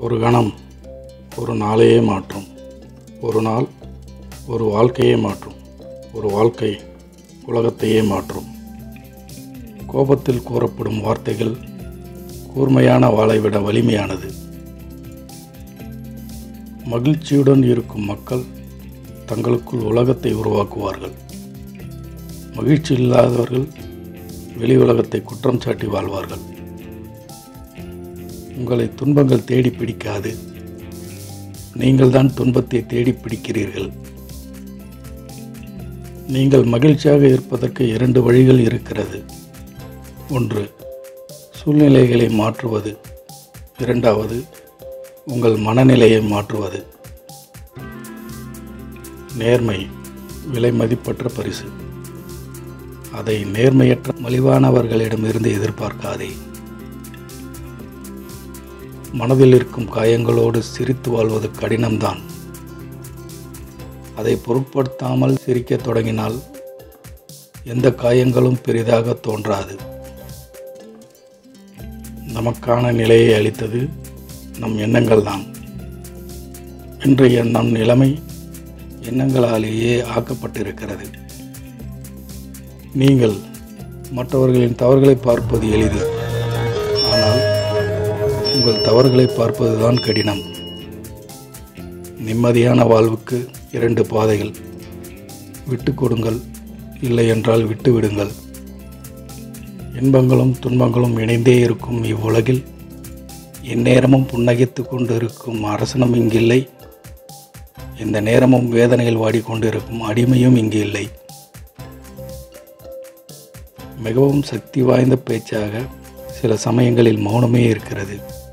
ஒரு கணம் ஒரு நாளையே மாற்றும் ஒரு நாள் ஒரு வாழ்க்கையே மாற்றும் ஒரு வாழ்க்கை உலகத்தையே மாற்றும் கோபத்தில் கூறப்படும் வார்த்தைகள் கூர்மையான வாளை விட வலிமையானது மகிழ்ச்சியுடன் இருக்கும் மக்கள் தங்களுக்குள் உலகத்தை உருவாக்குவார்கள் மகிழ்ச்சி இல்லாதவர்கள் வெளி உலகத்தை குற்றம் சாட்டி வாழ்வார்கள் உங்களை துன்பங்கள் தேடி பிடிக்காது நீங்கள் தான் துன்பத்தை தேடி பிடிக்கிறீர்கள் நீங்கள் மகிழ்ச்சியாக இருப்பதற்கு இரண்டு வழிகள் இருக்கிறது ஒன்று சூழ்நிலைகளை மாற்றுவது இரண்டாவது உங்கள் மனநிலையை மாற்றுவது நேர்மை விலை மதிப்பற்ற பரிசு அதை நேர்மையற்ற மலிவானவர்களிடமிருந்து எதிர்பார்க்காதே மனதில் இருக்கும் காயங்களோடு சிரித்து வாழ்வது கடினம்தான் அதை பொருட்படுத்தாமல் சிரிக்கத் தொடங்கினால் எந்த காயங்களும் பெரிதாக தோன்றாது நமக்கான நிலையை அளித்தது நம் எண்ணங்கள் தான் இன்றைய நம் நிலைமை எண்ணங்களாலேயே ஆக்கப்பட்டிருக்கிறது நீங்கள் மற்றவர்களின் தவறுகளை பார்ப்பது எளிது ஆனால் உங்கள் தவறுகளை பார்ப்பதுதான் கடினம் நிம்மதியான வாழ்வுக்கு இரண்டு பாதைகள் விட்டு கொடுங்கள் இல்லை என்றால் விட்டு விடுங்கள் இன்பங்களும் துன்பங்களும் இணைந்தே இருக்கும் இவ்வுலகில் எந்நேரமும் புன்னகைத்து கொண்டிருக்கும் அரசனும் இங்கில்லை எந்த நேரமும் வேதனையில் வாடிக்கொண்டிருக்கும் அடிமையும் இங்கு இல்லை மிகவும் சக்தி வாய்ந்த பேச்சாக சில சமயங்களில் மௌனமே இருக்கிறது